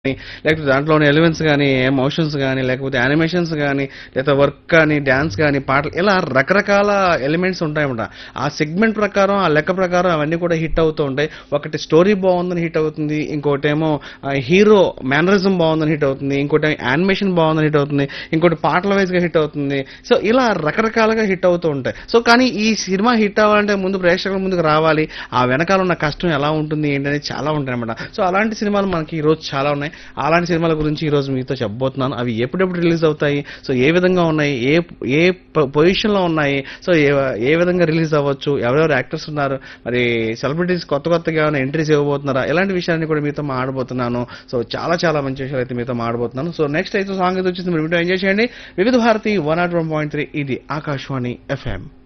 కానీ లేకపోతే దాంట్లోని ఎలిమెంట్స్ కానీ ఎమోషన్స్ కానీ లేకపోతే యానిమేషన్స్ కానీ లేదా వర్క్ కానీ డ్యాన్స్ కానీ పాటలు ఇలా రకరకాల ఎలిమెంట్స్ ఉంటాయన్నమాట ఆ సెగ్మెంట్ ప్రకారం ఆ లెక్క ప్రకారం అవన్నీ కూడా హిట్ అవుతూ ఉంటాయి ఒకటి స్టోరీ బాగుందని హిట్ అవుతుంది ఇంకోటి ఏమో హీరో మేనరిజం బాగుందని హిట్ అవుతుంది ఇంకోటి యానిమేషన్ బాగుందని హిట్ అవుతుంది ఇంకోటి పాటల వైజ్గా హిట్ అవుతుంది సో ఇలా రకరకాలుగా హిట్ అవుతూ ఉంటాయి సో కానీ ఈ సినిమా హిట్ అవ్వాలంటే ముందు ప్రేక్షకుల ముందుకు రావాలి ఆ వెనకాల ఉన్న కష్టం ఎలా ఉంటుంది ఏంటనేది చాలా ఉంటాయి అనమాట సో అలాంటి సినిమాలు మనకి ఈ రోజు చాలా ఉన్నాయి అలాంటి సినిమాల గురించి ఈ రోజు మీతో చెప్పబోతున్నాను అవి ఎప్పుడెప్పుడు రిలీజ్ అవుతాయి సో ఏ విధంగా ఉన్నాయి ఏ ఏ పొజిషన్ లో ఉన్నాయి సో ఏ ఏ విధంగా రిలీజ్ అవ్వచ్చు ఎవరెవరు యాక్టర్స్ ఉన్నారు మరి సెలబ్రిటీస్ కొత్త కొత్తగా ఏమైనా ఎంట్రీస్ ఇవ్వబోతున్నారా ఇలాంటి విషయాన్ని కూడా మీతో మాడబోతున్నాను సో చాలా చాలా మంచి విషయాలు అయితే మీతో మాడబోతున్నాను సో నెక్స్ట్ అయితే సాంగ్ అయితే వచ్చేసి మీరు ఎంజాయ్ చేయండి Vividh Bharati one nought one point three ఇది ఆకాశవాణి ఎఫ్ఎం